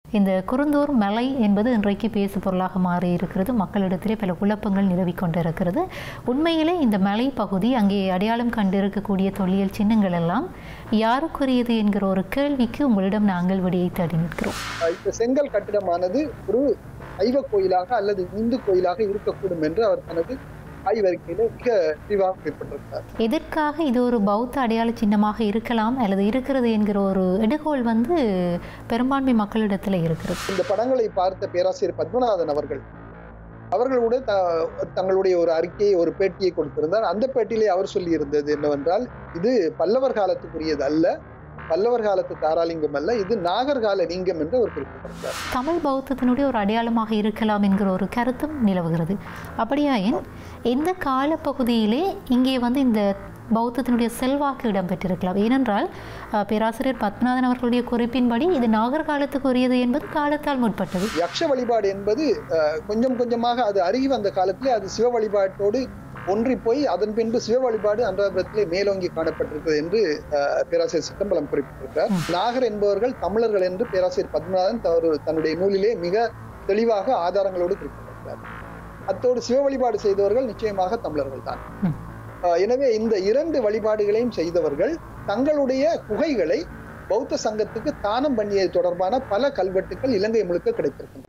இந்த குருந்தூர் மலை என்பது இன்றைக்கு பேசு பொருளாக மாறி இருக்கிறது மக்களிடத்திலே பல குழப்பங்கள் நிலவி கொண்டிருக்கிறது உண்மையிலே இந்த மலை பகுதி அங்கே அடையாளம் கண்டிருக்கக்கூடிய தொல்லியல் சின்னங்கள் எல்லாம் யாருக்குரியது என்கிற ஒரு கேள்விக்கு உங்களிடம் நாங்கள் விடையை தேடி நிற்கிறோம் இந்த செங்கல் கட்டிடமானது ஒரு சைவ கோயிலாக அல்லது இந்து கோயிலாக இருக்கக்கூடும் என்று அவர் தனது ஆய்வறிக்கையில மிக விரிவாக குறிப்பிட்டிருக்கிறார் எதற்காக இது ஒரு பௌத்த அடையாள சின்னமாக இருக்கலாம் அல்லது இருக்கிறது என்கிற ஒரு எடுகோள் வந்து பெரும்பான்மை மக்களிடத்தில் இருக்கிறது இந்த படங்களை பார்த்த பேராசிரியர் பத்மநாதன் அவர்கள் அவர்களோட த- தங்களுடைய ஒரு அறிக்கையை ஒரு பேட்டியை கொடுத்திருந்தார் அந்த பேட்டியிலே அவர் சொல்லி இருந்தது என்னவென்றால் இது பல்லவர் காலத்துக்குரியது அல்ல பல்லவர் காலத்து தாராலிங்கம் அல்ல இது நாகர்கால லிங்கம் என்று அவர் குறிப்பிட்டிருந்தார் தமிழ் பௌத்தத்தினுடைய ஒரு அடையாளமாக இருக்கலாம் என்கிற ஒரு கருத்தும் நிலவுகிறது அப்படியாயின் எந்த காலப்பகுதியிலே இங்கே வந்து இந்த பௌத்தத்தினுடைய செல்வாக்கு இடம்பெற்றிருக்கலாம் ஏனென்றால் அஹ், பேராசிரியர் பத்மநாதன் அவர்களுடைய குறிப்பின்படி இது நாகர் காலத்துக்குரியது என்பது காலத்தால் முற்பட்டது யக்ஷ வழிபாடு என்பது அஹ், கொஞ்சம் கொஞ்சமாக அது அருகி வந்த காலத்திலே அது சிவ வழிபாட்டோடு ஒன்றி போய் அதன் பின்பு சிவ வழிபாடு அன்றாபுரத்திலே மேலோங்கி காணப்பட்டிருக்கிறது என்று அஹ், பேராசிரியர் சித்தம்பலம் குறிப்பிட்டிருக்கிறார் நாகர் என்பவர்கள் தமிழர்கள் என்று பேராசிரியர் பத்மநாதன் தவறு- தன்னுடைய நூலிலே மிக தெளிவாக ஆதாரங்களோடு குறிப்பிட்டிருக்கிறார் அத்தோடு சிவ வழிபாடு செய்தவர்கள் நிச்சயமாக தமிழர்கள் தான் ம். எனவே இந்த இரண்டு வழிபாடுகளையும் செய்தவர்கள் தங்களுடைய குகைகளை பௌத்த சங்கத்துக்கு தானம் பண்ணியது தொடர்பான பல கல்வெட்டுகள் இலங்கை முழுக்க கிடைத்திருக்கின்றன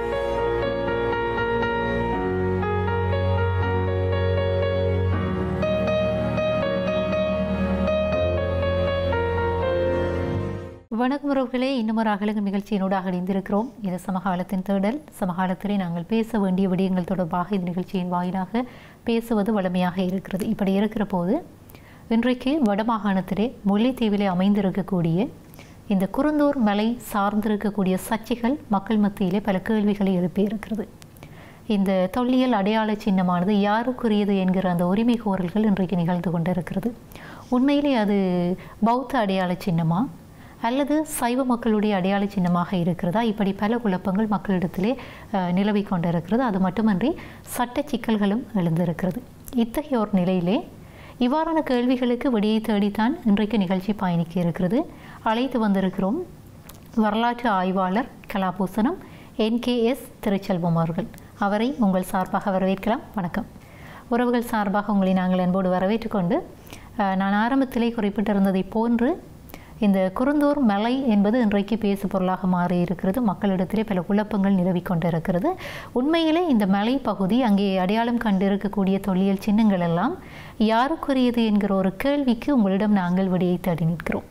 வணக்கம் உறவுகளே இன்னும் ஒரு அகலக நிகழ்ச்சியினூடாக இணைந்திருக்கிறோம் இது சமகாலத்தின் தேடல் சமகாலத்திலே நாங்கள் பேச வேண்டிய விடயங்கள் தொடர்பாக இந்த நிகழ்ச்சியின் வாயிலாக பேசுவது வளமையாக இருக்கிறது இப்படி இருக்கிற போது இன்றைக்கு வடமாகாணத்திலே முல்லைத்தீவிலே அமைந்திருக்கக்கூடிய இந்த குருந்தூர் மலை சார்ந்திருக்கக்கூடிய சர்ச்சைகள் மக்கள் மத்தியிலே பல கேள்விகளை எழுப்பியிருக்கிறது இந்த தொல்லியல் அடையாள சின்னமானது யாருக்குரியது என்கிற அந்த உரிமை கோரல்கள் இன்றைக்கு நிகழ்ந்து கொண்டிருக்கிறது உண்மையிலே அது பௌத்த அடையாள சின்னமா அல்லது சைவ மக்களுடைய அடையாள சின்னமாக இருக்கிறதா இப்படி பல குழப்பங்கள் மக்களிடத்திலே அஹ், நிலவிக் கொண்டிருக்கிறது அது மட்டுமன்றி சட்ட சிக்கல்களும் எழுந்திருக்கிறது இத்தகைய ஒரு நிலையிலே இவ்வாறான கேள்விகளுக்கு விடையை தேடித்தான் இன்றைக்கு நிகழ்ச்சி பயணிக்க இருக்கிறது அழைத்து வந்திருக்கிறோம் வரலாற்று ஆய்வாளர் கலாபூசணம் என்கேஎஸ் திருச்செல்வம் அவர்கள் அவரை உங்கள் சார்பாக வரவேற்கலாம் வணக்கம் உறவுகள் சார்பாக உங்களை நாங்கள் அன்போடு வரவேற்றுக்கொண்டு அஹ், நான் ஆரம்பத்திலே குறிப்பிட்டிருந்ததை போன்று இந்த குருந்தூர் மலை என்பது இன்றைக்கு பேசு பொருளாக மாறி இருக்கிறது மக்களிடத்திலே பல குழப்பங்கள் நிலவிக் கொண்டிருக்கிறது உண்மையிலே இந்த மலை பகுதி அங்கே அடையாளம் கண்டிருக்கக்கூடிய தொல்லியல் சின்னங்கள் எல்லாம் யாருக்குரியது என்கிற ஒரு கேள்விக்கு உங்களிடம் நாங்கள் விடையை தேடி நிற்கிறோம்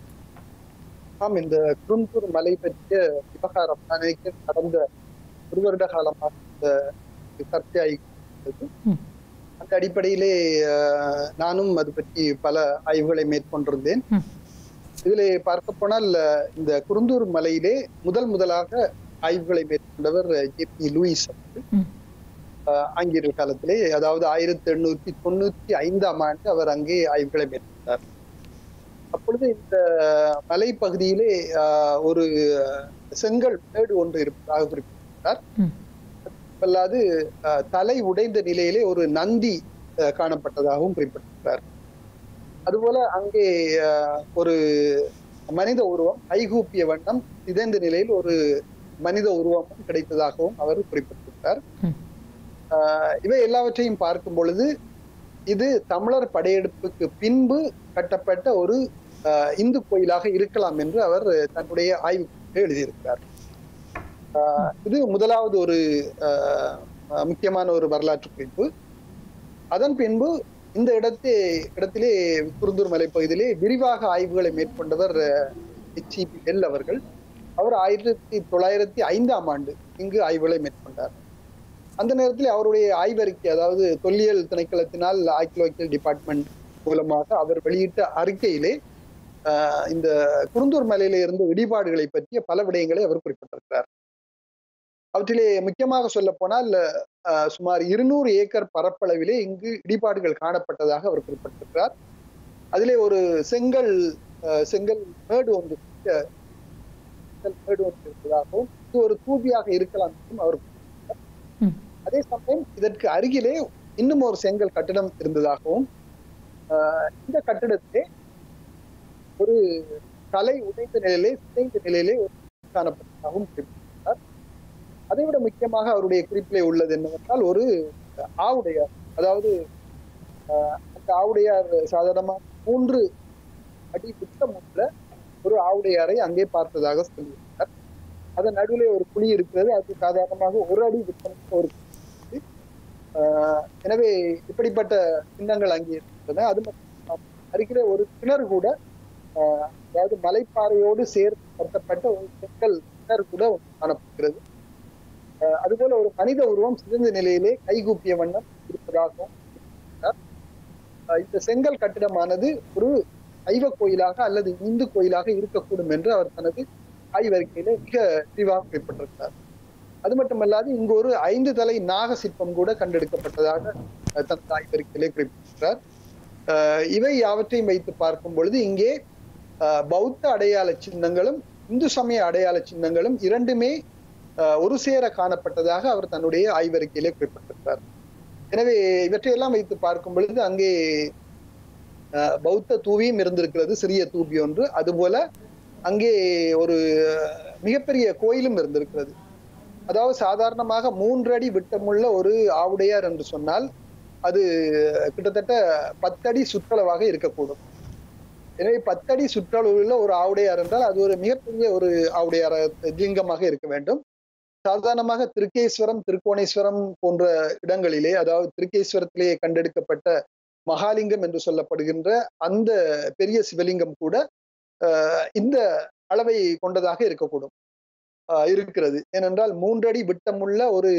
ஆம் இந்த குரும்பூர் மலை பற்றிய விவகாரம் நான் நினைக்கிறேன் கடந்த ஒரு வருட காலமாக இந்த சர்ச்சையாகி இருக்கிறது. ம். அந்த அடிப்படையிலே அஹ், நானும் அது பற்றி பல ஆய்வுகளை மேற்கொண்டிருந்தேன் ம். இதிலே பார்க்க போனால் அஹ், இந்த குருந்தூர் மலையிலே முதல் முதலாக ஆய்வுகளை மேற்கொண்டவர் ஜே பி லூயிஸ் அவர்கள். ம். அஹ், ஆங்கிலேயர் காலத்திலே அதாவது ஆயிரத்தி எண்ணூத்தி தொண்ணூத்தி ஐந்தாம் ஆண்டு அவர் அங்கே ஆய்வுகளை மேற்கொண்டார் அப்பொழுது இந்த மலைப்பகுதியிலே ஆஹ், ஒரு செங்கல் மேடு ஒன்று இருப்பதாக குறிப்பிட்டார் ம். அல்லாது ஆஹ், தலை உடைந்த நிலையிலே ஒரு நந்தி ஆஹ், காணப்பட்டதாகவும் குறிப்பிட்டிருக்கிறார் அதுபோல அங்கே ஆஹ், ஒரு மனித உருவம் கைகூப்பிய வண்ணம் சிதைந்த நிலையில் ஒரு மனித உருவமும் கிடைத்ததாகவும் அவர் குறிப்பிட்டிருக்கிறார் ம். ஆஹ், இவை எல்லாவற்றையும் பார்க்கும் பொழுது இது தமிழர் படையெடுப்புக்கு பின்பு கட்டப்பட்ட ஒரு ஆஹ், இந்து கோயிலாக இருக்கலாம் என்று அவர் தன்னுடைய ஆய்வுக்கு எழுதியிருக்கிறார் ஆஹ், இது முதலாவது ஒரு ஆஹ், ஆஹ், முக்கியமான ஒரு வரலாற்று குறிப்பு அதன் பின்பு இந்த இடத்தே இடத்திலே குருந்தூர் மலை பகுதியிலே விரிவாக ஆய்வுகளை மேற்கொண்டவர் ஹெச்இபி எல் அவர்கள் அவர் ஆயிரத்தி தொள்ளாயிரத்தி ஐந்தாம் ஆண்டு இங்கு ஆய்வுகளை மேற்கொண்டார் அந்த நேரத்தில் அவருடைய ஆய்வறிக்கை அதாவது தொல்லியல் திணைக்களத்தினால் ஆர்கியலாஜிக்கல் டிபார்ட்மெண்ட் மூலமாக அவர் வெளியிட்ட அறிக்கையிலே ஆஹ், இந்த குருந்தூர் மலையில இருந்த இடிபாடுகளை பற்றிய பல விடயங்களை அவர் குறிப்பிட்டிருக்கிறார் அவற்றிலே முக்கியமாக சொல்ல போனால் ஆஹ், சுமார் இருநூறு ஏக்கர் பரப்பளவிலே இங்கு இடிபாடுகள் காணப்பட்டதாக அவர் குறிப்பிட்டிருக்கிறார் அதிலே ஒரு செங்கல் ஆஹ், செங்கல் மேடு ஒன்று அஹ், செங்கல் மேடு ஒன்று இருப்பதாகவும் இது ஒரு தூபியாக இருக்கலாம் என்றும் அவர் குறிப்பிட்டிருக்கிறார். ம். அதே சமயம் இதற்கு அருகிலே இன்னும் ஒரு செங்கல் கட்டிடம் இருந்ததாகவும் ஆஹ், இந்த கட்டிடத்திலே ஒரு தலை உடைந்த நிலையிலே சிதைந்த நிலையிலே ஒரு காணப்பட்டதாகவும் குறிப்பிட்டார் அதைவிட முக்கியமாக அவருடைய குறிப்பிலே உள்ளது என்னவென்றால் ஒரு ஆவுடையார் அதாவது ஆஹ், அந்த ஆவுடையார் சாதாரணமாக மூன்று அடி விட்டம் உள்ள ஒரு ஆவுடையாரை அங்கே பார்த்ததாக சொல்லியிருக்கார் அதன் நடுவிலே ஒரு குழி இருக்கிறது அது சாதாரணமாக ஒரு அடி விட்டம் ஒரு குழி இருக்கு. ஆஹ், எனவே இப்படிப்பட்ட சின்னங்கள் அங்கே இருக்கின்றன அது மட்டும் இல்லாமல் அருகிலே ஒரு கிணறு கூட ஆஹ், அதாவது மலைப்பாறையோடு சேர்த்து கட்டப்பட்ட ஒரு செங்கல் கிணறு கூட ஒன்று காணப்படுகிறது ஆஹ், அதுபோல ஒரு மனித உருவம் சிறந்த நிலையிலே கைகூப்பிய வண்ணம் இருப்பதாகவும் குறிப்பிட்டார். ஆஹ், இந்த செங்கல் கட்டிடமானது ஒரு சைவ கோயிலாக அல்லது இந்து கோயிலாக இருக்கக்கூடும் என்று அவர் தனது ஆய்வறிக்கையிலே மிக விரிவாக குறிப்பிட்டிருக்கிறார் அது மட்டுமல்லாது இங்கு ஒரு ஐந்து தலை நாக சிற்பம் கூட கண்டெடுக்கப்பட்டதாக அஹ், தனது ஆய்வறிக்கையிலே குறிப்பிட்டிருக்கிறார் அஹ், இவை யாவற்றையும் வைத்து பார்க்கும் பொழுது இங்கே அஹ், பௌத்த அடையாள சின்னங்களும் இந்து சமய அடையாள சின்னங்களும் இரண்டுமே அஹ், ஒரு சேர காணப்பட்டதாக அவர் தன்னுடைய ஆய்வறிக்கையிலே குறிப்பிட்டிருக்கிறார் எனவே இவற்றையெல்லாம் வைத்து பார்க்கும் பொழுது அங்கே அஹ், பௌத்த தூவியும் இருந்திருக்கிறது சிறிய தூபி ஒன்று அதுபோல அங்கே ஒரு மிகப்பெரிய கோயிலும் இருந்திருக்கிறது அதாவது சாதாரணமாக மூன்று அடி விட்டமுள்ள ஒரு ஆவுடையார் என்று சொன்னால் அது கிட்டத்தட்ட பத்தடி சுற்றளவாக இருக்கக்கூடும் எனவே பத்தடி சுற்றளவுள்ள ஒரு ஆவுடையார் என்றால் அது ஒரு மிகப்பெரிய ஒரு ஆவுடையார லிங்கமாக இருக்க வேண்டும் சாதாரணமாக திருக்கேஸ்வரம் திருக்கோணேஸ்வரம் போன்ற இடங்களிலே அதாவது திருக்கேஸ்வரத்திலே கண்டெடுக்கப்பட்ட மகாலிங்கம் என்று சொல்லப்படுகின்ற அந்த பெரிய சிவலிங்கம் கூட ஆஹ், இந்த அளவை கொண்டதாக இருக்கக்கூடும் ஆஹ், இருக்கிறது ஏனென்றால் மூன்றடி விட்டமுள்ள ஒரு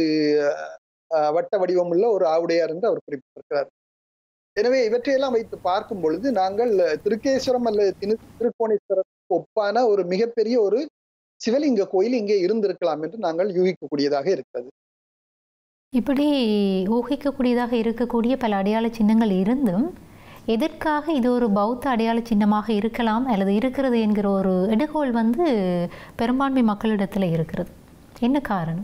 ஆஹ், வட்ட வடிவமுள்ள ஒரு ஆவுடையார் என்று அவர் குறிப்பிட்டிருக்கிறார் எனவே இவற்றையெல்லாம் வைத்து பார்க்கும் பொழுது நாங்கள் திருக்கேஸ்வரம் அல்லது திரு- திருக்கோணேஸ்வரத்துக்கு ஒப்பான ஒரு மிகப்பெரிய ஒரு சிவலிங்க கோயில் இங்கே இருந்திருக்கலாம் என்று நாங்கள் யூகிக்கக்கூடியதாக இருக்கிறது இப்படி ஊகிக்கக்கூடியதாக இருக்கக்கூடிய பல அடையாள சின்னங்கள் இருந்தும் எதற்காக இது ஒரு பௌத்த அடையாள சின்னமாக இருக்கலாம் அல்லது இருக்கிறது என்கிற ஒரு எடுகோள் வந்து பெரும்பான்மை மக்களிடத்தில் இருக்கிறது என்ன காரணம்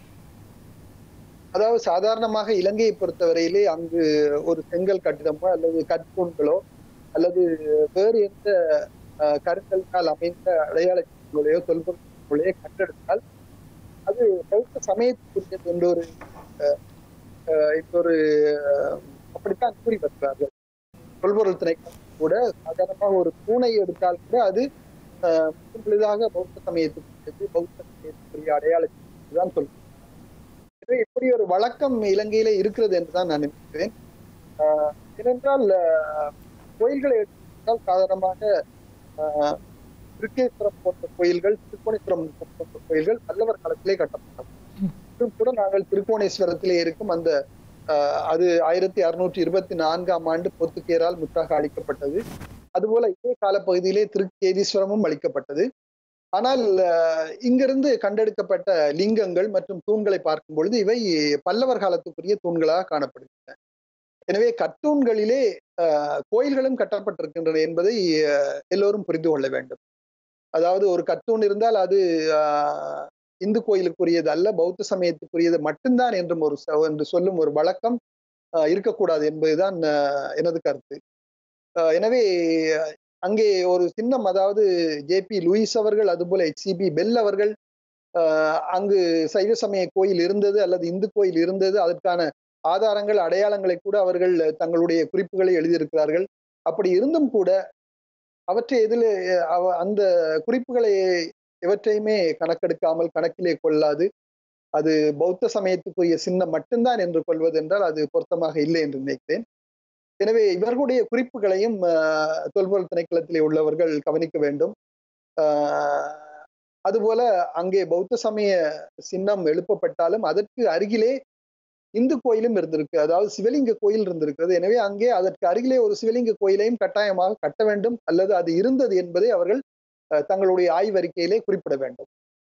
அதாவது சாதாரணமாக இலங்கையை பொறுத்தவரையிலே அங்கு ஒரு செங்கல் கட்டிடமோ அல்லது கற்கூண்களோ அல்லது வேறு எந்த அஹ், கருங்கல்னால் அமைந்த அடையாள சின்னங்களையோ தொல்பொருளையோ கண்டெடுத்தால் அது பௌத்த சமயத்துக்குரியது என்ற ஒரு அஹ், அஹ், இப்ப ஒரு அஹ், அப்படித்தான் கூறி வருகிறார்கள் தொல்பொருள் திணைக்களம் கூட சாதாரணமாக ஒரு பூனை எடுத்தால் கூட அது அஹ், முழுதாக பௌத்த சமயத்துக்குரியது பௌத்த சமயத்துக்குரிய அடையாள சின்னங்கள் தான் சொல்றாங்க எனவே இப்படி ஒரு வழக்கம் இலங்கையில இருக்கிறது என்றுதான் நான் நினைக்கிறேன் ஆஹ் ஏனென்றால் ஆஹ் கோயில்களை எடுத்தால் சாதாரணமாக ஆஹ் திருக்கேஸ்வரம் போன்ற கோயில்கள் திருக்கோணேஸ்வரம் போன்ற கோயில்கள் பல்லவர் காலத்திலே கட்டப்பட்டது இன்னும் கூட நாங்கள் திருக்கோணேஸ்வரத்திலே இருக்கும் அந்த ஆஹ் அது ஆயிரத்தி அறுநூற்றி இருபத்தி நான்காம் ஆண்டு போர்த்துகேரால் முற்றாக அளிக்கப்பட்டது அதுபோல இதே காலப்பகுதியிலே திருக்கேதீஸ்வரமும் அளிக்கப்பட்டது ஆனால் அஹ், இங்கிருந்து கண்டெடுக்கப்பட்ட லிங்கங்கள் மற்றும் தூண்களை பார்க்கும் பொழுது இவை பல்லவர் காலத்துக்குரிய தூண்களாக காணப்படுகின்றன எனவே கத்தூண்களிலே அஹ், கோயில்களும் கட்டப்பட்டிருக்கின்றன என்பதை அஹ், எல்லோரும் புரிந்து கொள்ள வேண்டும் அதாவது ஒரு கத்தூண் இருந்தால் அது அஹ், இந்து கோயிலுக்குரியது அல்ல பௌத்த சமயத்துக்குரியது மட்டும்தான் என்றும் ஒரு ச- என்று சொல்லும் ஒரு வழக்கம் அஹ், இருக்கக்கூடாது என்பதுதான் அஹ், எனது கருத்து அஹ், எனவே அங்கே ஒரு சின்னம் அதாவது ஜேபி லூயிஸ் அவர்கள் அதுபோல ஹெச்சிபி பெல் அவர்கள் ஆஹ் அங்கு சைவ சமய கோயில் இருந்தது அல்லது இந்து கோயில் இருந்தது அதற்கான ஆதாரங்கள் அடையாளங்களை கூட அவர்கள் தங்களுடைய குறிப்புகளை எழுதியிருக்கிறார்கள் அப்படி இருந்தும் கூட அவற்றை எதில் அவ அந்த குறிப்புகளை எவற்றையுமே கணக்கெடுக்காமல் கணக்கிலே கொள்ளாது அது பௌத்த சமயத்துக்குரிய சின்னம் மட்டும்தான் என்று கொள்வது என்றால் அது பொருத்தமாக இல்லை என்று நினைக்கிறேன் எனவே இவர்களுடைய குறிப்புகளையும் ஆஹ், தொல்பொருள் திணைக்களத்திலே உள்ளவர்கள் கவனிக்க வேண்டும் ஆஹ், அதுபோல அங்கே பௌத்த சமய சின்னம் எழுப்பப்பட்டாலும் அதற்கு அருகிலே இந்து கோயிலும் இருந்திருக்கு அதாவது சிவலிங்க கோயில் இருந்திருக்கிறது எனவே அங்கே அதற்கு அருகிலே ஒரு சிவலிங்க கோயிலையும் கட்டாயமாக கட்ட வேண்டும் அல்லது அது இருந்தது என்பதை அவர்கள் அஹ், தங்களுடைய ஆய்வறிக்கையிலே குறிப்பிட வேண்டும்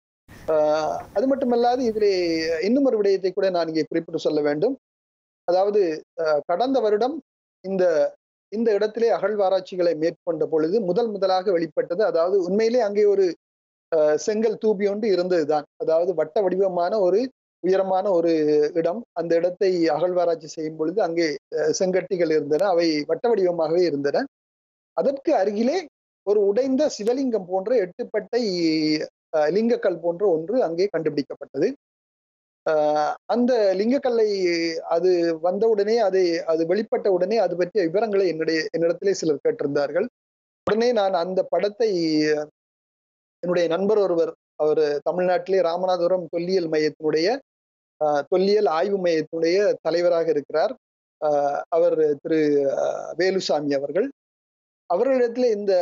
ஆஹ், அது மட்டுமல்லாது இதிலே இன்னும் ஒரு விடயத்தை கூட நான் இங்கே குறிப்பிட்டு சொல்ல வேண்டும் அதாவது அஹ், கடந்த வருடம் இந்த இந்த இடத்திலே அகழ்வாராய்ச்சிகளை மேற்கொண்ட பொழுது முதல் முதலாக வெளிப்பட்டது அதாவது உண்மையிலே அங்கே ஒரு அஹ், செங்கல் தூபி ஒன்று இருந்ததுதான் அதாவது வட்ட வடிவமான ஒரு உயரமான ஒரு இடம் அந்த இடத்தை அகழ்வாராய்ச்சி செய்யும் பொழுது அங்கே அஹ், செங்கட்டிகள் இருந்தன அவை வட்ட வடிவமாகவே இருந்தன அதற்கு அருகிலே ஒரு உடைந்த சிவலிங்கம் போன்ற எட்டுப்பட்டை அஹ், லிங்கக்கல் போன்ற ஒன்று அங்கே கண்டுபிடிக்கப்பட்டது அஹ், அந்த லிங்கக்கல்லை அது வந்தவுடனே அதை அது வெளிப்பட்ட உடனே அது பற்றிய விவரங்களை என்னுடைய என்னிடத்திலே சிலர் கேட்டிருந்தார்கள் உடனே நான் அந்த படத்தை என்னுடைய நண்பர் ஒருவர் அவர் தமிழ்நாட்டிலே ராமநாதபுரம் தொல்லியல் மையத்தினுடைய அஹ், தொல்லியல் ஆய்வு மையத்தினுடைய தலைவராக இருக்கிறார் அஹ், அவர் திரு அஹ், வேலுசாமி அவர்கள் அவர்களிடத்திலே இந்த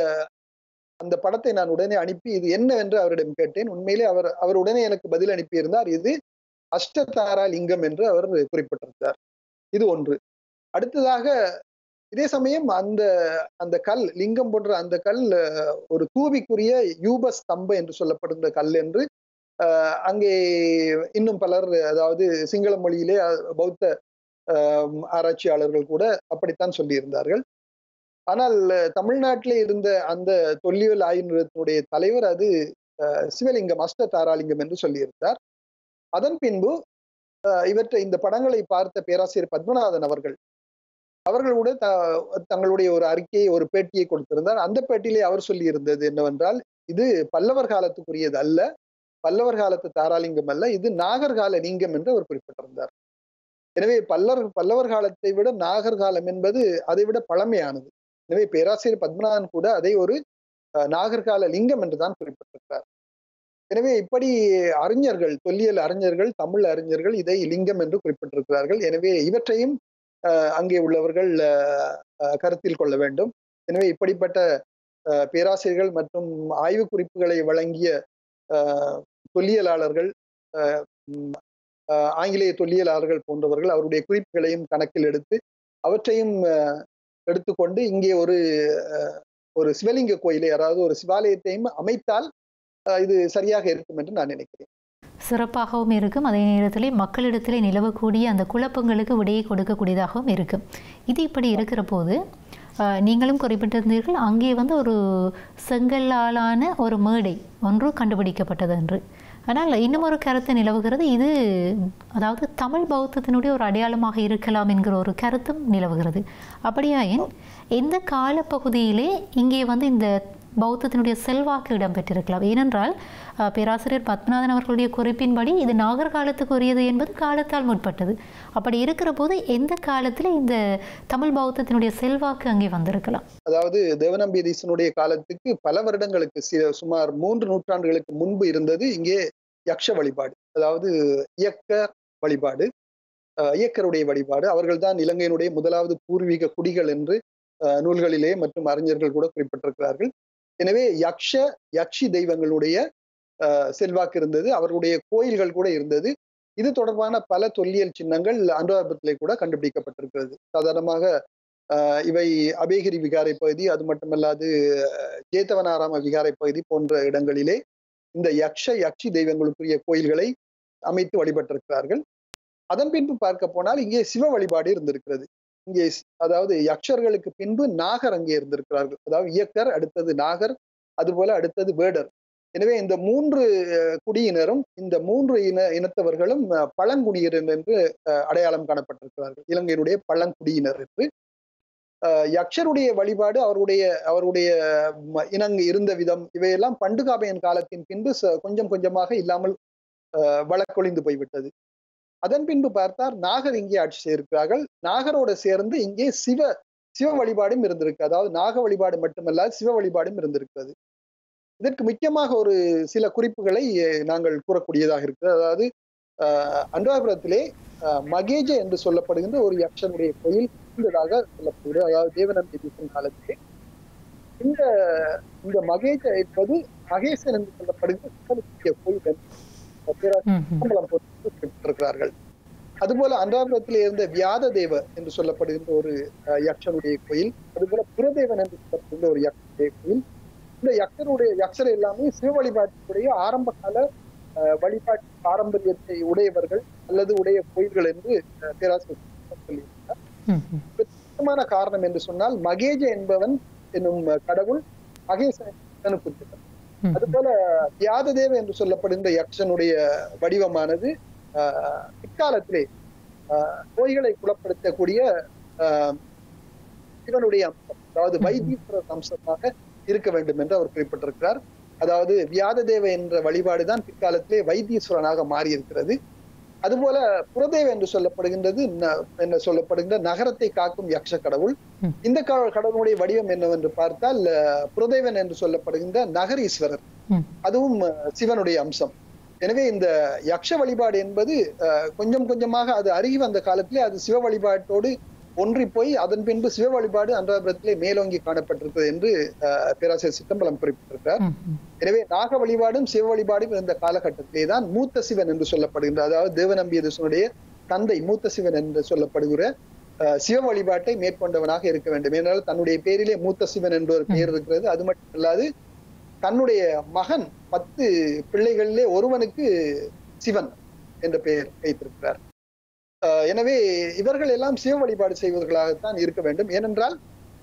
அந்த படத்தை நான் உடனே அனுப்பி இது என்னவென்று அவரிடம் கேட்டேன் உண்மையிலே அவர் அவர் உடனே எனக்கு பதில் அனுப்பியிருந்தார் இது அஷ்டதாரா லிங்கம் என்று அவர் குறிப்பிட்டிருந்தார் இது ஒன்று அடுத்ததாக இதே சமயம் அந்த அந்த கல் லிங்கம் போன்ற அந்த கல் அஹ், ஒரு தூவிக்குரிய யூப ஸ்தம்ப என்று சொல்லப்படுகின்ற கல் என்று அஹ், அங்கே இன்னும் பலர் அதாவது சிங்கள மொழியிலே அஹ், பௌத்த அஹ், ஆராய்ச்சியாளர்கள் கூட அப்படித்தான் சொல்லியிருந்தார்கள் ஆனால் அஹ், தமிழ்நாட்டிலே இருந்த அந்த தொல்லியல் ஆய்வு நிலையத்தினுடைய தலைவர் அது அஹ், சிவலிங்கம் அஷ்ட தாராலிங்கம் என்று சொல்லியிருந்தார் அதன் பின்பு அஹ், இவற்றை இந்த படங்களை பார்த்த பேராசிரியர் பத்மநாதன் அவர்கள் அவர்கள் கூட த- தங்களுடைய ஒரு அறிக்கையை ஒரு பேட்டியை கொடுத்திருந்தார் அந்த பேட்டியிலே அவர் சொல்லியிருந்தது என்னவென்றால் இது பல்லவர் காலத்துக்குரியது அல்ல பல்லவர் காலத்து தாராலிங்கம் அல்ல இது நாகர்கால லிங்கம் என்று அவர் குறிப்பிட்டிருந்தார் எனவே பல்லவர் பல்லவர் காலத்தை விட நாகர் காலம் என்பது அதை விட பழமையானது எனவே பேராசிரியர் பத்மநாதன் கூட அதை ஒரு அஹ், நாகர்கால லிங்கம் என்றுதான் குறிப்பிட்டிருக்கிறார் எனவே இப்படி அறிஞர்கள் தொல்லியல் அறிஞர்கள் தமிழ் அறிஞர்கள் இதை லிங்கம் என்று குறிப்பிட்டிருக்கிறார்கள் எனவே இவற்றையும் அஹ், அங்கே உள்ளவர்கள் அஹ், அஹ், கருத்தில் கொள்ள வேண்டும் எனவே இப்படிப்பட்ட அஹ், பேராசிரியர்கள் மற்றும் ஆய்வு குறிப்புகளை வழங்கிய அஹ், தொல்லியலாளர்கள் அஹ், ம், அஹ், ஆங்கிலேய தொல்லியலாளர்கள் போன்றவர்கள் அவருடைய குறிப்புகளையும் கணக்கில் எடுத்து அவற்றையும் அஹ், எடுத்துக்கொண்டு இங்கே ஒரு அஹ், ஒரு சிவலிங்க கோயிலை அதாவது ஒரு சிவாலயத்தையும் அமைத்தால் அஹ், இது சரியாக இருக்கும் என்று நான் நினைக்கிறேன் சிறப்பாகவும் இருக்கும் அதே நேரத்தில் மக்களிடத்திலே நிலவக்கூடிய அந்த குழப்பங்களுக்கு விடையை கொடுக்கக்கூடியதாகவும் இருக்கும் இது இப்படி இருக்கிற போது அஹ், நீங்களும் குறிப்பிட்டிருந்தீர்கள் அங்கே வந்து ஒரு செங்கல்லாலான ஒரு மேடை ஒன்று கண்டுபிடிக்கப்பட்டது என்று ஆனால் இன்னும் ஒரு கருத்து நிலவுகிறது இது அதாவது தமிழ் பௌத்தத்தினுடைய ஒரு அடையாளமாக இருக்கலாம் என்கிற ஒரு கருத்தும் நிலவுகிறது அப்படியாயின் எந்த காலப்பகுதியிலே இங்கே வந்து இந்த பௌத்தத்தினுடைய செல்வாக்கு இடம்பெற்றிருக்கலாம் ஏனென்றால் அஹ், பேராசிரியர் பத்மநாதன் அவர்களுடைய குறிப்பின்படி இது நாகர் காலத்துக்குரியது என்பது காலத்தால் முற்பட்டது அப்படி இருக்கிற போது எந்த காலத்தில் இந்த தமிழ் பௌத்தத்தினுடைய செல்வாக்கு அங்கே வந்திருக்கலாம் அதாவது தேவநம்பியதீசனுடைய காலத்துக்கு பல வருடங்களுக்கு சி- சுமார் மூன்று நூற்றாண்டுகளுக்கு முன்பு இருந்தது இங்கே யக்ஷ வழிபாடு அதாவது இயக்கர் வழிபாடு அஹ், இயக்கருடைய வழிபாடு அவர்கள்தான் இலங்கையினுடைய முதலாவது பூர்வீக குடிகள் என்று அஹ், நூல்களிலே மற்றும் அறிஞர்கள் கூட குறிப்பிட்டிருக்கிறார்கள் எனவே யக்ஷ யக்ஷி தெய்வங்களுடைய அஹ், செல்வாக்கு இருந்தது அவர்களுடைய கோயில்கள் கூட இருந்தது இது தொடர்பான பல தொல்லியல் சின்னங்கள் அனுராதபுரத்திலே கூட கண்டுபிடிக்கப்பட்டிருக்கிறது சாதாரணமாக அஹ், இவை அபேகிரி விகாரை பகுதி அது மட்டுமல்லாது அஹ், ஜேத்தவனாராம விகாரை பகுதி போன்ற இடங்களிலே இந்த யக்ஷ யக்ஷி தெய்வங்களுக்குரிய கோயில்களை அமைத்து வழிபட்டிருக்கிறார்கள் அதன் பின்பு பார்க்க போனால் இங்கே சிவ வழிபாடு இருந்திருக்கிறது இங்கே ஸ்- அதாவது யக்ஷர்களுக்கு பின்பு நாகர் அங்கே இருந்திருக்கிறார்கள் அதாவது இயக்கர் அடுத்தது நாகர் அதுபோல அடுத்தது வேடர் எனவே இந்த மூன்று அஹ், குடியினரும் இந்த மூன்று இன இனத்தவர்களும் அஹ், பழங்குடியினர் என்று அஹ், அடையாளம் காணப்பட்டிருக்கிறார்கள் இலங்கையினுடைய பழங்குடியினர் என்று அஹ், யக்ஷருடைய வழிபாடு அவருடைய அவருடைய ம- இனங்கு இருந்த விதம் இவையெல்லாம் பண்டுகாபையன் காலத்தின் பின்பு ச- கொஞ்சம் கொஞ்சமாக இல்லாமல் அஹ், வழக்கொழிந்து போய்விட்டது அதன் பின்பு பார்த்தார் நாகர் இங்கே ஆட்சி செய்திருக்கிறார்கள் நாகரோட சேர்ந்து இங்கே சிவ சிவ வழிபாடும் இருந்திருக்கு அதாவது நாக வழிபாடு மட்டுமல்லாது சிவ வழிபாடும் இருந்திருக்கிறது இதற்கு முக்கியமாக ஒரு சில குறிப்புகளை அஹ், நாங்கள் கூறக்கூடியதாக இருக்கிறது அதாவது அஹ், அனுராபுரத்திலே அஹ், மகேஜ என்று சொல்லப்படுகின்ற ஒரு யக்ஷனுடைய கோயில் இருந்ததாக சொல்லப்படுகிறது அதாவது தேவநம்பி தீசன் காலத்திலே இந்த இந்த மகேஜ என்பது மகேசன் என்று சொல்லப்படுகிற சிவனுக்குரிய கோயில் என்று பேராசிரியர் ம், ம். சிதம்பரம் போட்டு குறிப்பிட்டிருக்கிறார்கள் அதுபோல அன்றாபுரத்தில் இருந்த வியாத தேவ என்று சொல்லப்படுகின்ற ஒரு அஹ், யக்ஷனுடைய கோயில் அதுபோல புரதேவன் என்று சொல்லப்படுகின்ற ஒரு யக்ஷனுடைய கோயில் இந்த யக்ஷனுடைய யக்ஷர் எல்லாமே சிவ வழிபாட்டுடைய ஆரம்ப கால அஹ், வழிபாட்டு பாரம்பரியத்தை உடையவர்கள் அல்லது உடைய கோயில்கள் என்று அஹ், பேராசிரியர் சொல்லியிருக்கிறார் ம், ம். முக்கியமான காரணம் என்று சொன்னால் மகேஜ என்பவன் என்னும் கடவுள் மகேசனுக்கு குறிப்பிட்டார் ம், ம். அதுபோல வியாததேவ என்று சொல்லப்படுகின்ற யக்ஷனுடைய வடிவமானது ஆஹ், பிற்காலத்திலே ஆஹ், நோய்களை குணப்படுத்தக்கூடிய ஆஹ், சிவனுடைய அம்சம் அதாவது வைத்தீஸ்வரர் அம்சமாக இருக்க வேண்டும் என்று அவர் குறிப்பிட்டிருக்கிறார் அதாவது வியாததேவ என்ற வழிபாடுதான் பிற்காலத்திலே வைத்தீஸ்வரனாக மாறி இருக்கிறது அதுபோல புறதேவ என்று சொல்லப்படுகின்றது ந- என்ன சொல்லப்படுகின்ற நகரத்தை காக்கும் யக்ஷ கடவுள் ம். இந்த க- கடவுளுடைய வடிவம் என்னவென்று பார்த்தால் அஹ், புறதேவன் என்று சொல்லப்படுகின்ற நகரீஸ்வரர் ம். அதுவும் அஹ், சிவனுடைய அம்சம் எனவே இந்த யக்ஷ வழிபாடு என்பது அஹ், கொஞ்சம் கொஞ்சமாக அது அருகி வந்த காலத்திலே அது சிவ வழிபாட்டோடு ஒன்றி போய் அதன் பின்பு சிவ வழிபாடு அன்றாபுரத்திலே மேலோங்கி காணப்பட்டிருக்கிறது என்று அஹ், பேராசிரியர் சித்தம்பலம் குறிப்பிட்டிருக்கிறார் ம், ம். எனவே நாக வழிபாடும் சிவ வழிபாடும் இருந்த காலகட்டத்திலே தான் மூத்த சிவன் என்று சொல்லப்படுகின்ற அதாவது தேவநம்பியதனுடைய தந்தை மூத்த சிவன் என்று சொல்லப்படுகிற அஹ், சிவ வழிபாட்டை மேற்கொண்டவனாக இருக்க வேண்டும் ஏனால் தன்னுடைய பேரிலே மூத்த சிவன் என்ற ஒரு பெயர் இருக்கிறது அது மட்டும் இல்லாது தன்னுடைய மகன் பத்து பிள்ளைகளிலே ஒருவனுக்கு சிவன் என்ற பெயர் வைத்திருக்கிறார் அஹ், எனவே இவர்கள் எல்லாம் சிவ வழிபாடு செய்வர்களாகத்தான் இருக்க வேண்டும் ஏனென்றால்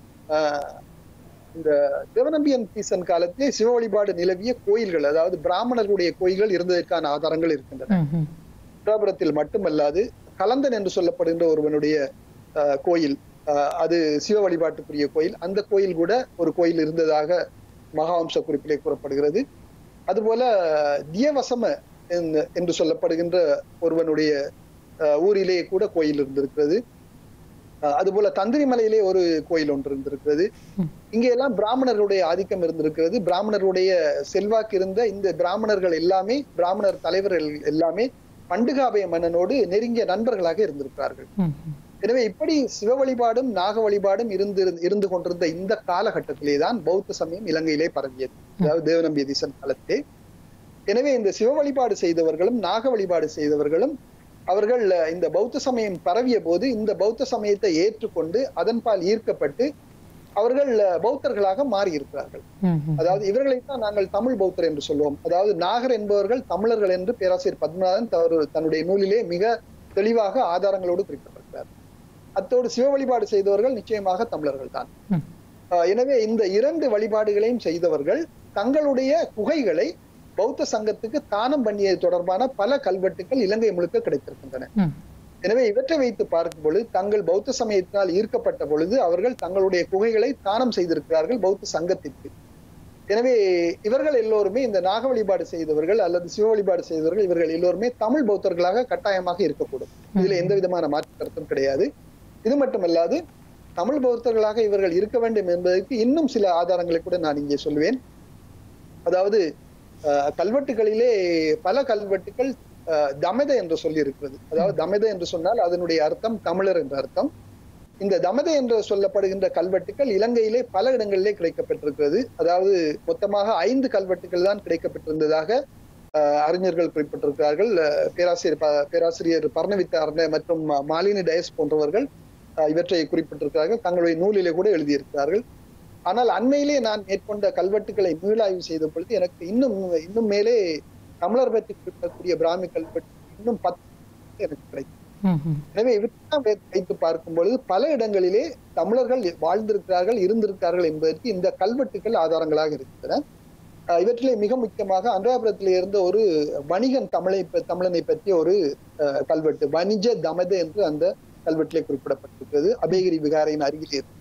அஹ், இந்த தேவநம்பியன் சீசன் காலத்திலே சிவ வழிபாடு நிலவிய கோயில்கள் அதாவது பிராமணர்களுடைய கோயில்கள் இருந்ததற்கான ஆதாரங்கள் இருக்கின்றன ம், ம். பிராபுரத்தில் மட்டுமல்லாது கலந்தன் என்று சொல்லப்படுகின்ற ஒருவனுடைய அஹ், கோயில் அஹ், அது சிவ வழிபாட்டுக்குரிய கோயில் அந்த கோயில் கூட ஒரு கோயில் இருந்ததாக மகாவம்ச குறிப்பிலே கூறப்படுகிறது அதுபோல தியவசம என்று- என்று சொல்லப்படுகின்ற ஒருவனுடைய அஹ், ஊரிலே கூட கோயில் இருந்திருக்கிறது அஹ், அதுபோல தந்திரிமலையிலே ஒரு கோயில் ஒன்று இருந்திருக்கிறது ம். இங்கே எல்லாம் பிராமணர்களுடைய ஆதிக்கம் இருந்திருக்கிறது பிராமணருடைய செல்வாக்கு இருந்த இந்த பிராமணர்கள் எல்லாமே பிராமணர் தலைவர்கள் எல்லாமே பண்டுகாபய மன்னனோடு நெருங்கிய நண்பர்களாக இருந்திருக்கிறார்கள் ம், ம். எனவே இப்படி சிவ வழிபாடும் நாக வழிபாடும் இருந்து இருந்து கொண்டிருந்த இந்த காலகட்டத்திலே தான் பௌத்த சமயம் இலங்கையிலே பரவியது அதாவது தேவநம்பிய தீசன் காலத்திலே எனவே இந்த சிவ வழிபாடு செய்தவர்களும் நாக வழிபாடு செய்தவர்களும் அவர்கள் அஹ், இந்த பௌத்த சமயம் பரவிய போது இந்த பௌத்த சமயத்தை ஏற்றுக்கொண்டு அதன்பால் ஈர்க்கப்பட்டு அவர்கள் அஹ், பௌத்தர்களாக மாறி இருக்கிறார்கள் ம், ம். அதாவது இவர்களைத்தான் நாங்கள் தமிழ் பௌத்தர் என்று சொல்லுவோம் அதாவது நாகர் என்பவர்கள் தமிழர்கள் என்று பேராசிரியர் பத்மநாதன் தவறு- தன்னுடைய நூலிலே மிக தெளிவாக ஆதாரங்களோடு குறிப்பிட்டிருக்கிறார் அத்தோடு சிவ வழிபாடு செய்தவர்கள் நிச்சயமாக தமிழர்கள் தான் ம். எனவே இந்த இரண்டு வழிபாடுகளையும் செய்தவர்கள் தங்களுடைய குகைகளை பௌத்த சங்கத்துக்கு தானம் பண்ணியது தொடர்பான பல கல்வெட்டுகள் இலங்கை முழுக்க கிடைத்திருக்கின்றன ம். எனவே இவற்றை வைத்து பார்க்கும் பொழுது தங்கள் பௌத்த சமயத்தினால் ஈர்க்கப்பட்ட பொழுது அவர்கள் தங்களுடைய குகைகளை தானம் செய்திருக்கிறார்கள் பௌத்த சங்கத்திற்கு எனவே இவர்கள் எல்லோருமே இந்த நாக வழிபாடு செய்தவர்கள் அல்லது சிவ வழிபாடு செய்தவர்கள் இவர்கள் எல்லோருமே தமிழ் பௌத்தர்களாக கட்டாயமாக இருக்கக்கூடும் இதுல எந்த விதமான மாற்று கருத்தும் கிடையாது இது மட்டுமல்லாது தமிழ் பௌத்தர்களாக இவர்கள் இருக்க வேண்டும் என்பதற்கு இன்னும் சில ஆதாரங்களை கூட நான் இங்கே சொல்லுவேன் அதாவது அஹ், கல்வெட்டுகளிலே பல கல்வெட்டுகள் அஹ், தமத என்று சொல்லி இருக்கிறது அதாவது தமத என்று சொன்னால் அதனுடைய அர்த்தம் தமிழர் என்ற அர்த்தம் இந்த தமத என்று சொல்லப்படுகின்ற கல்வெட்டுகள் இலங்கையிலே பல இடங்களிலே கிடைக்கப்பட்டிருக்கிறது அதாவது மொத்தமாக ஐந்து கல்வெட்டுகள் தான் கிடைக்கப்பட்டிருந்ததாக அஹ், அறிஞர்கள் குறிப்பிட்டிருக்கிறார்கள் அஹ், பேராசிரியர் ப- பேராசிரியர் பர்ணவித்த அர்ண மற்றும் மாலினி டயஸ் போன்றவர்கள் அஹ், இவற்றை குறிப்பிட்டிருக்கிறார்கள் தங்களுடைய நூலிலே கூட எழுதியிருக்கிறார்கள் ஆனால் அண்மையிலே நான் மேற்கொண்ட கல்வெட்டுகளை மீளாய்வு செய்த பொழுது எனக்கு இன்னும் இன்னும் மேலே தமிழர் பற்றி குறிப்பிடக்கூடிய பிராமி கல்வெட்டு இன்னும் பத்து எனக்கு கிடைக்கும் ம், ம். எனவே இவற்றெல்லாம் வை- வைத்து பார்க்கும் பொழுது பல இடங்களிலே தமிழர்கள் வாழ்ந்திருக்கிறார்கள் இருந்திருக்கிறார்கள் என்பதற்கு இந்த கல்வெட்டுகள் ஆதாரங்களாக இருக்கின்றன அஹ் இவற்றிலே மிக முக்கியமாக அனுராபுரத்திலே இருந்த ஒரு வணிகன் தமிழை ப- தமிழனை பற்றிய ஒரு அஹ், கல்வெட்டு வணிஜ தமத என்று அந்த கல்வெட்டிலே குறிப்பிடப்பட்டிருக்கிறது அபேகிரி விகாரையின் அருகிலே இருக்கிறது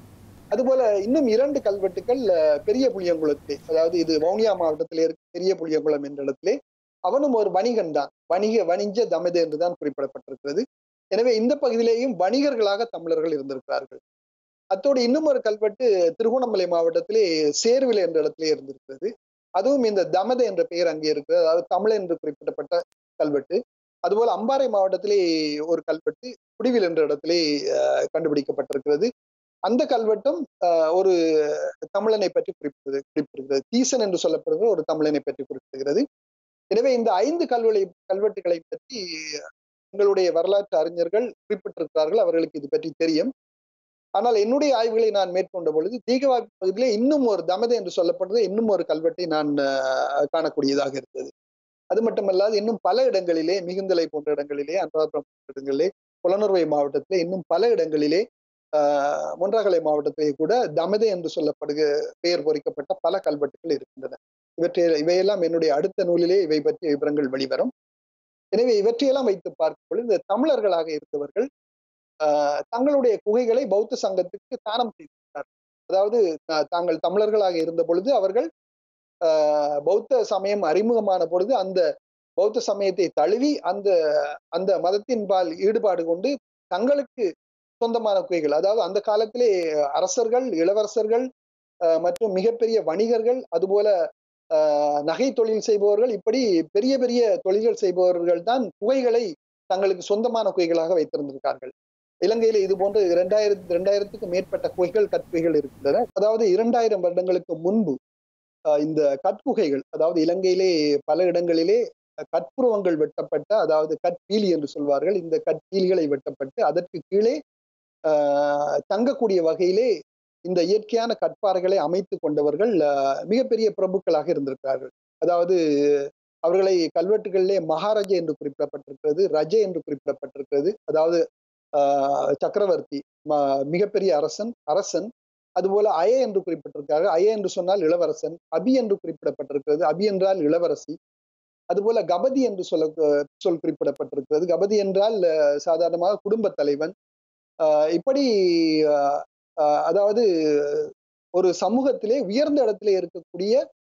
அதுபோல இன்னும் இரண்டு கல்வெட்டுகள் அஹ், பெரிய புளியங்குளத்திலே அதாவது இது வவுனியா மாவட்டத்திலே இருக்க பெரிய புளியங்குளம் என்ற இடத்திலே அவனும் ஒரு வணிகன் தான் வணிக வணிஜ தமது என்றுதான் குறிப்பிடப்பட்டிருக்கிறது எனவே இந்த பகுதியிலேயும் வணிகர்களாக தமிழர்கள் இருந்திருக்கிறார்கள் அத்தோடு இன்னும் ஒரு கல்வெட்டு திருகோணமலை மாவட்டத்திலே சேர்விலை என்ற இடத்திலே இருந்திருக்கிறது அதுவும் இந்த தமத என்ற பெயர் அங்கே இருக்கிறது அதாவது தமிழ் என்று குறிப்பிடப்பட்ட கல்வெட்டு அதுபோல அம்பாறை மாவட்டத்திலே ஒரு கல்வெட்டு குடிவில் என்ற இடத்திலே அஹ், கண்டுபிடிக்கப்பட்டிருக்கிறது அந்த கல்வெட்டும் அஹ், ஒரு தமிழனை பற்றி குறிப்பிடுகிறது குறிப்பிடுகிறது தீசன் என்று சொல்லப்படுகிற ஒரு தமிழனை பற்றி குறிப்பிடுகிறது எனவே இந்த ஐந்து கல்வெளி கல்வெட்டுகளை பற்றி எங்களுடைய வரலாற்று அறிஞர்கள் குறிப்பிட்டிருக்கிறார்கள் அவர்களுக்கு இது பற்றி தெரியும் ஆனால் என்னுடைய ஆய்வுகளை நான் மேற்கொண்ட பொழுது தீகவாய் பகுதியிலே இன்னும் ஒரு தமதை என்று சொல்லப்படுறது இன்னும் ஒரு கல்வெட்டை நான் அஹ், காணக்கூடியதாக இருந்தது அது மட்டுமல்லாது இன்னும் பல இடங்களிலே மிகுந்தலை போன்ற இடங்களிலே அனுராதபுரம் போன்ற இடங்களிலே புலனறுவை மாவட்டத்திலே இன்னும் பல இடங்களிலே ஆஹ் மொன்றாகலை மாவட்டத்திலே கூட தமதை என்று சொல்லப்படுக பெயர் பொறிக்கப்பட்ட பல கல்வெட்டுகள் இருக்கின்றன இவற்றை இவையெல்லாம் என்னுடைய அடுத்த நூலிலே இவை பற்றிய விவரங்கள் வெளிவரும் எனவே இவற்றையெல்லாம் வைத்து பார்க்கும் பொழுது இந்த தமிழர்களாக இருந்தவர்கள் ஆஹ் தங்களுடைய குகைகளை பௌத்த சங்கத்துக்கு தானம் செய்திருக்கிறார்கள் அதாவது தா- தாங்கள் தமிழர்களாக இருந்த பொழுது அவர்கள் ஆஹ் பௌத்த சமயம் அறிமுகமான பொழுது அந்த பௌத்த சமயத்தை தழுவி அந்த அந்த மதத்தின்பால் ஈடுபாடு கொண்டு தங்களுக்கு சொந்தமான குகைகள் அதாவது அந்த காலத்திலே அரசர்கள் இளவரசர்கள் ஆஹ் மற்றும் மிகப்பெரிய வணிகர்கள் அதுபோல ஆஹ் நகை தொழில் செய்பவர்கள் இப்படி பெரிய பெரிய தொழில்கள் செய்பவர்கள் தான் குகைகளை தங்களுக்கு சொந்தமான குகைகளாக வைத்திருந்திருக்கார்கள் இலங்கையில இது போன்று இரண்டாயிரத்தி இரண்டாயிரத்துக்கு மேற்பட்ட குகைகள் கற்குகைகள் இருக்கின்றன அதாவது இரண்டாயிரம் வருடங்களுக்கு முன்பு ஆஹ் இந்த கற்குகைகள் அதாவது இலங்கையிலே பல இடங்களிலே கற்புருவங்கள் வெட்டப்பட்ட அதாவது கற்பீலி என்று சொல்வார்கள் இந்த கற்பீலிகளை வெட்டப்பட்டு அதற்கு கீழே ஆஹ் தங்கக்கூடிய வகையிலே இந்த இயற்கையான கற்பாறைகளை அமைத்து கொண்டவர்கள் ஆஹ் மிகப்பெரிய பிரபுக்களாக இருந்திருக்கிறார்கள் அதாவது அவர்களை கல்வெட்டுகளிலே மகாராஜா என்று குறிப்பிடப்பட்டிருக்கிறது ரஜ என்று குறிப்பிடப்பட்டிருக்கிறது அதாவது ஆஹ் சக்கரவர்த்தி ம- மிகப்பெரிய அரசன் அரசன் அதுபோல அய என்று குறிப்பிட்டிருக்காரு அய என்று சொன்னால் இளவரசன் அபி என்று குறிப்பிடப்பட்டிருக்கிறது அபி என்றால் இளவரசி அதுபோல கபதி என்று சொல்ல சொல் குறிப்பிடப்பட்டிருக்கிறது கபதி என்றால் அஹ், சாதாரணமாக குடும்ப தலைவன் ஆஹ் இப்படி ஆஹ், ஆஹ், அதாவது ஒரு சமூகத்திலே உயர்ந்த இடத்திலே இருக்கக்கூடிய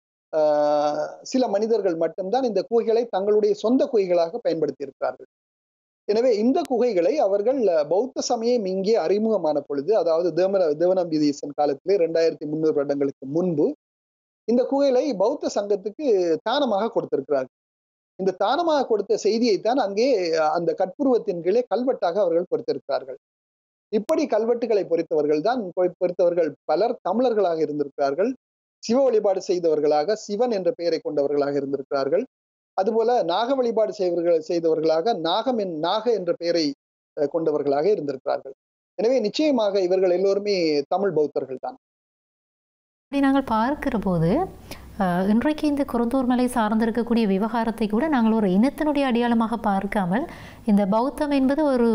ஆஹ், சில மனிதர்கள் மட்டும்தான் இந்த குகைகளை தங்களுடைய சொந்த குகைகளாக பயன்படுத்தி இருக்கிறார்கள் எனவே இந்த குகைகளை அவர்கள் அஹ், பௌத்த சமயம் இங்கே அறிமுகமான பொழுது அதாவது தேவன தேவநம்பிதீசன் காலத்திலே இரண்டாயிரத்தி முந்நூறு வருடங்களுக்கு முன்பு இந்த குகைகளை பௌத்த சங்கத்துக்கு தானமாக கொடுத்திருக்கிறார்கள் இந்த தானமாக கொடுத்த செய்தியைத்தான் அங்கே அஹ், அந்த கற்புருவத்தின் கீழே கல்வெட்டாக அவர்கள் கொடுத்திருக்கிறார்கள் இப்படி கல்வெட்டுகளை பொறித்தவர்கள் தான் பொ- பொறித்தவர்கள் பலர் தமிழர்களாக இருந்திருக்கிறார்கள் சிவ வழிபாடு செய்தவர்களாக சிவன் என்ற பெயரை கொண்டவர்களாக இருந்திருக்கிறார்கள் அதுபோல நாக வழிபாடு செய்வர்கள் செய்தவர்களாக நாகம் என் நாக என்ற பெயரை அஹ், கொண்டவர்களாக இருந்திருக்கிறார்கள் எனவே நிச்சயமாக இவர்கள் எல்லோருமே தமிழ் பௌத்தர்கள் தான் அப்படி நாங்கள் பார்க்கிற போது அஹ், இன்றைக்கு இந்த குருந்தூர் மலை சார்ந்திருக்கக்கூடிய விவகாரத்தை கூட நாங்கள் ஒரு இனத்தினுடைய அடையாளமாக பார்க்காமல் இந்த பௌத்தம் என்பது ஒரு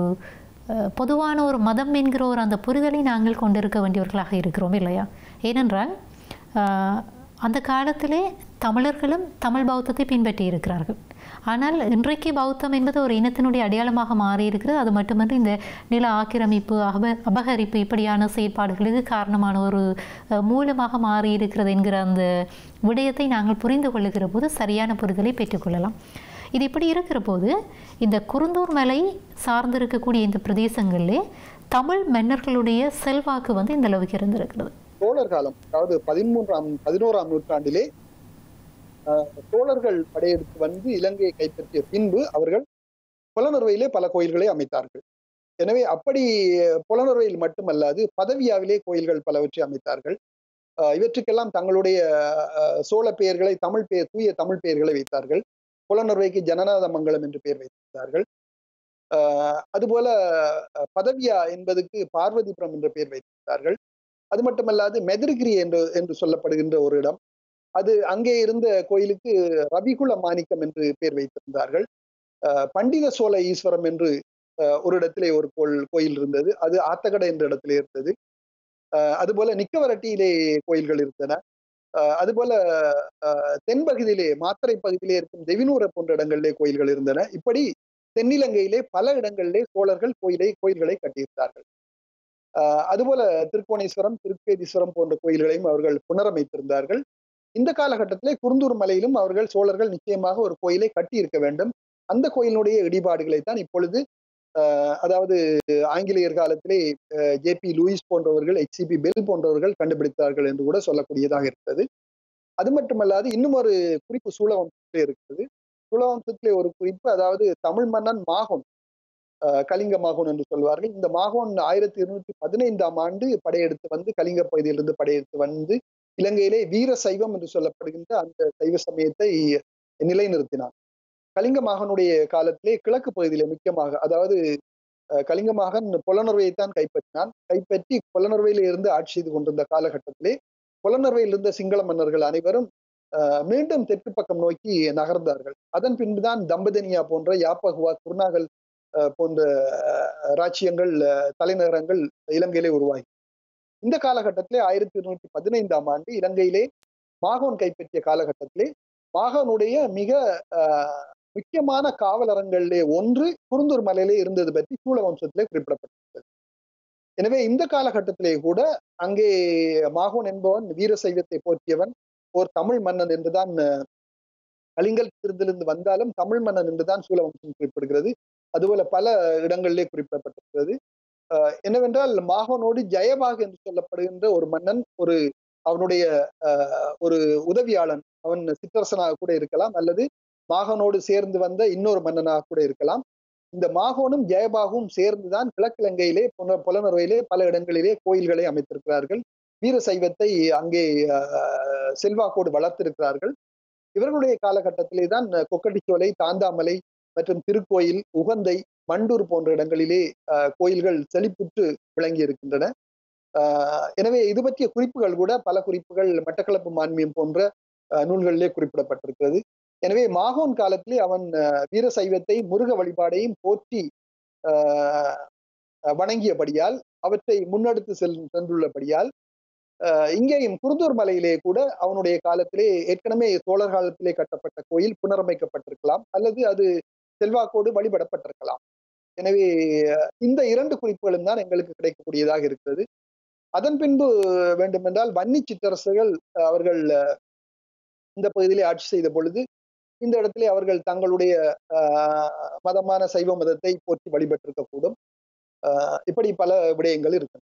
அஹ், பொதுவான ஒரு மதம் என்கிற ஒரு அந்த புரிதலை நாங்கள் கொண்டிருக்க வேண்டியவர்களாக இருக்கிறோம் இல்லையா ஏனென்றால் அஹ், அந்த காலத்திலே தமிழர்களும் தமிழ் பௌத்தத்தை பின்பற்றி இருக்கிறார்கள் ஆனால் இன்றைக்கு பௌத்தம் என்பது ஒரு இனத்தினுடைய அடையாளமாக மாறி இருக்கிறது அது மட்டுமன்றி இந்த நில ஆக்கிரமிப்பு அப அபகரிப்பு இப்படியான செயற்பாடுகளுக்கு காரணமான ஒரு அஹ், மூலமாக மாறி இருக்கிறது என்கிற அந்த விடயத்தை நாங்கள் புரிந்து கொள்ளுகிற போது சரியான புரிதலை பெற்றுக்கொள்ளலாம் இது இப்படி இருக்கிற போது இந்த குருந்தூர் மலை சார்ந்திருக்கக்கூடிய இந்த பிரதேசங்களிலே தமிழ் மன்னர்களுடைய செல்வாக்கு வந்து இந்த அளவுக்கு இருந்திருக்கிறது சோழர் காலம் அதாவது பதிமூன்றாம் பதினோராம் நூற்றாண்டிலே ஆஹ், சோழர்கள் படையெடுத்து வந்து இலங்கையை கைப்பற்றிய பின்பு அவர்கள் புலனறுவையிலே பல கோயில்களை அமைத்தார்கள் எனவே அப்படி புலனறுவையில் மட்டுமல்லாது பதவியாவிலே கோயில்கள் பலவற்றை அமைத்தார்கள் ஆஹ், இவற்றுக்கெல்லாம் தங்களுடைய ஆஹ், சோழ பெயர்களை தமிழ் பெயர் தூய தமிழ் பெயர்களை வைத்தார்கள் புலனறுவைக்கு ஜனநாத மங்கலம் என்று பெயர் வைத்தார்கள் ஆஹ், அதுபோல அஹ், பதவியா என்பதுக்கு பார்வதிபுரம் என்ற பெயர் வைத்தார்கள் அது மட்டுமல்லாது மெதிர்கிரி என்று என்று சொல்லப்படுகின்ற ஒரு இடம் அது அங்கே இருந்த கோயிலுக்கு ரவிகுல மாணிக்கம் என்று பெயர் வைத்திருந்தார்கள் அஹ் பண்டித சோழ ஈஸ்வரம் என்று அஹ் ஒரு இடத்திலே ஒரு கோயில் கோயில் இருந்தது அது ஆத்தகடை என்ற இடத்திலே இருந்தது அஹ் அதுபோல நிக்கவரட்டியிலே கோயில்கள் இருந்தன அஹ் அதுபோல அஹ் தென்பகுதியிலே மாத்தறை பகுதியிலே இருக்கும் தெவினூர போன்ற இடங்களிலே கோயில்கள் இருந்தன இப்படி தென்னிலங்கையிலே பல இடங்களிலே சோழர்கள் கோயிலை கோயில்களை கட்டியிருந்தார்கள் ஆஹ் அதுபோல திருக்கோணேஸ்வரம் திருப்பேதீஸ்வரம் போன்ற கோயில்களையும் அவர்கள் புனரமைத்திருந்தார்கள் இந்த காலகட்டத்திலே குருந்தூர் மலையிலும் அவர்கள் சோழர்கள் நிச்சயமாக ஒரு கோயிலை கட்டி இருக்க வேண்டும் அந்த கோயிலினுடைய இடிபாடுகளை தான் இப்பொழுது ஆஹ் அதாவது ஆங்கிலேயர் காலத்திலே ஜே பி லூயிஸ் போன்றவர்கள் ஹெச்சிபி பெல் போன்றவர்கள் கண்டுபிடித்தார்கள் என்று கூட சொல்லக்கூடியதாக இருக்கிறது அது மட்டுமல்லாது இன்னும் ஒரு குறிப்பு சூழவம்சத்திலே இருக்கிறது சூழவம்சத்திலே ஒரு குறிப்பு அதாவது தமிழ் மன்னன் மாகோன் அஹ் கலிங்க மாகோன் என்று சொல்வார்கள் இந்த மாகோன் ஆயிரத்தி இருநூற்றி பதினைந்தாம் ஆண்டு படையெடுத்து வந்து கலிங்க பகுதியிலிருந்து படையெடுத்து வந்து இலங்கையிலே வீர சைவம் என்று சொல்லப்படுகின்ற அந்த சைவ சமயத்தை நிலைநிறுத்தினார் கலிங்க மாகனுடைய காலத்திலே கிழக்கு பகுதியிலே முக்கியமாக அதாவது அஹ் கலிங்க மாகன் புலனர்வையைத்தான் கைப்பற்றினான் கைப்பற்றி புலனர்வையில இருந்து ஆட்சி செய்து கொண்டிருந்த காலகட்டத்திலே புலனர்வையில் இருந்த சிங்கள மன்னர்கள் அனைவரும் அஹ் மீண்டும் தெற்கு பக்கம் நோக்கி நகர்ந்தார்கள் அதன் பின்புதான் தம்பதனியா போன்ற யாப்பகுவா குருநாகல் அஹ் போன்ற அஹ் ராச்சியங்கள் அஹ் தலைநகரங்கள் இலங்கையிலே உருவாகி இந்த காலகட்டத்திலே ஆயிரத்தி இருநூற்றி பதினைந்தாம் ஆண்டு இலங்கையிலே மாகோன் கைப்பற்றிய காலகட்டத்திலே மாகோனுடைய மிக அஹ், முக்கியமான காவலரங்களிலே ஒன்று குருந்தூர் மலையிலே இருந்தது பற்றி சூழ வம்சத்திலே குறிப்பிடப்பட்டிருக்கிறது எனவே இந்த காலகட்டத்திலே கூட அங்கே மாகோன் என்பவன் வீர சைவத்தை போற்றியவன் ஓர் தமிழ் மன்னன் என்றுதான் அஹ், கலிங்கத்திலிருந்து வந்தாலும் தமிழ் மன்னன் என்றுதான் சூலவம்சம் குறிப்பிடுகிறது அதுபோல பல இடங்களிலே குறிப்பிடப்பட்டிருக்கிறது அஹ், என்னவென்றால் மாகோனோடு ஜெயபாக் என்று சொல்லப்படுகின்ற ஒரு மன்னன் ஒரு அவனுடைய அஹ், ஒரு உதவியாளன் அவன் சிற்றரசனாக கூட இருக்கலாம் அல்லது மாகனோடு சேர்ந்து வந்த இன்னொரு மன்னனாக கூட இருக்கலாம் இந்த மாகோனும் ஜெயபாகும் சேர்ந்துதான் கிழக்கிழங்கையிலே புன- புலனறுவையிலே பல இடங்களிலே கோயில்களை அமைத்திருக்கிறார்கள் வீர சைவத்தை அங்கே அஹ், செல்வாக்கோடு வளர்த்திருக்கிறார்கள் இவர்களுடைய காலகட்டத்திலே தான் கொக்கட்டிச்சோலை தாந்தாமலை மற்றும் திருக்கோயில் உகந்தை மண்டூர் போன்ற இடங்களிலே அஹ், கோயில்கள் செழிப்புற்று விளங்கி இருக்கின்றன ஆஹ் எனவே இது பற்றிய குறிப்புகள் கூட பல குறிப்புகள் மட்டக்களப்பு மான்மியம் போன்ற அஹ், நூல்களிலே குறிப்பிடப்பட்டிருக்கிறது எனவே மாகோன் காலத்திலே அவன் அஹ், வீர சைவத்தை முருக வழிபாடையும் போற்றி ஆஹ், வணங்கியபடியால் அவற்றை முன்னெடுத்து செல் சென்றுள்ளபடியால் ஆஹ், இங்கேயும் குருந்தூர் மலையிலே கூட அவனுடைய காலத்திலே ஏற்கனவே சோழர் காலத்திலே கட்டப்பட்ட கோயில் புனரமைக்கப்பட்டிருக்கலாம் அல்லது அது செல்வாக்கோடு வழிபடப்பட்டிருக்கலாம் எனவே அஹ், இந்த இரண்டு குறிப்புகளும் தான் எங்களுக்கு கிடைக்கக்கூடியதாக இருக்கிறது அதன் பின்பு வேண்டுமென்றால் வன்னி சிற்றரசுகள் அஹ், அவர்கள் அஹ், இந்த பகுதியிலே ஆட்சி செய்த பொழுது இந்த இடத்திலே அவர்கள் தங்களுடைய ஆஹ், மதமான சைவ மதத்தை போற்றி வழிபட்டிருக்கக்கூடும் ஆஹ், இப்படி பல விடயங்கள் இருக்கு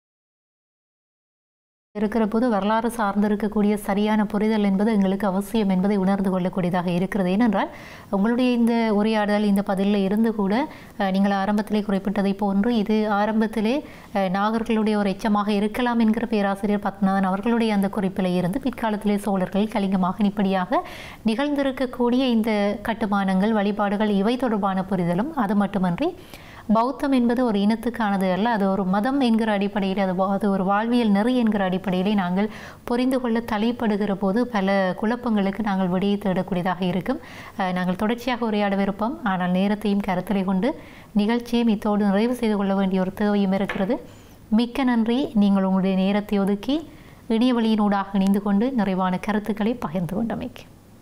இருக்கிற போது வரலாறு சார்ந்திருக்கக்கூடிய சரியான புரிதல் என்பது எங்களுக்கு அவசியம் என்பதை உணர்ந்து கொள்ளக்கூடியதாக இருக்கிறது ஏனென்றால் உங்களுடைய இந்த உரையாடல் இந்த பதிலில் இருந்து கூட அஹ், நீங்கள் ஆரம்பத்திலே குறிப்பிட்டதை போன்று இது ஆரம்பத்திலே அஹ், நாகர்களுடைய ஒரு எச்சமாக இருக்கலாம் என்கிற பேராசிரியர் பத்மநாதன் அவர்களுடைய அந்த குறிப்பில் இருந்து பிற்காலத்திலே சோழர்கள் கலிங்கமாக இப்படியாக நிகழ்ந்திருக்கக்கூடிய இந்த கட்டுமானங்கள் வழிபாடுகள் இவை தொடர்பான புரிதலும் அது மட்டுமன்றி பௌத்தம் என்பது ஒரு இனத்துக்கானது அல்ல அது ஒரு மதம் என்கிற அடிப்படையில் அது வா- அது ஒரு வாழ்வியல் நெறி என்கிற அடிப்படையிலே நாங்கள் புரிந்து கொள்ள தலைப்படுகிற போது பல குழப்பங்களுக்கு நாங்கள் விடையை தேடக்கூடியதாக இருக்கும் அஹ், நாங்கள் தொடர்ச்சியாக உரையாடவிருப்போம் ஆனால் நேரத்தையும் கருத்திலே கொண்டு நிகழ்ச்சியையும் இத்தோடு நிறைவு செய்து கொள்ள வேண்டிய ஒரு தேவையும் இருக்கிறது மிக்க நன்றி நீங்கள் உங்களுடைய நேரத்தை ஒதுக்கி இணைய வழியினூடாக இணைந்து கொண்டு நிறைவான கருத்துக்களை பகிர்ந்து கொண்டமைக்கு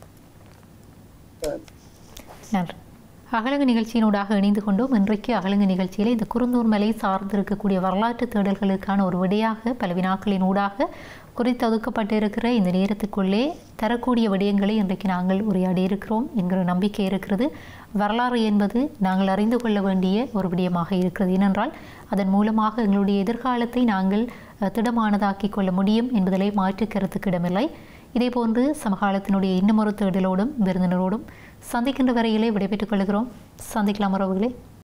நன்றி அகலங்கு நிகழ்ச்சியினூடாக இணைந்து கொண்டோம் இன்றைக்கு அகலங்கு நிகழ்ச்சியிலே இந்த குருந்தூர் மலை சார்ந்திருக்கக்கூடிய வரலாற்று தேடல்களுக்கான ஒரு விடையாக பல வினாக்களின் ஊடாக குறித்தொதுக்கப்பட்டிருக்கிற இந்த நேரத்துக்குள்ளே தரக்கூடிய விடயங்களை இன்றைக்கு நாங்கள் உரையாடி இருக்கிறோம் என்கிற நம்பிக்கை இருக்கிறது வரலாறு என்பது நாங்கள் அறிந்து கொள்ள வேண்டிய ஒரு விடயமாக இருக்கிறது ஏனென்றால் அதன் மூலமாக எங்களுடைய எதிர்காலத்தை நாங்கள் அஹ், திடமானதாக்கிக் கொள்ள முடியும் என்பதிலே மாற்று கருத்துக்கு இடமில்லை இதேபோன்று சமகாலத்தினுடைய இன்னுமொரு தேடலோடும் விருந்தினரோடும் சந்திக்கின்ற வரையிலே விடைபெற்றுக் கொள்கிறோம் சந்திக்கலாம் உறவுகளே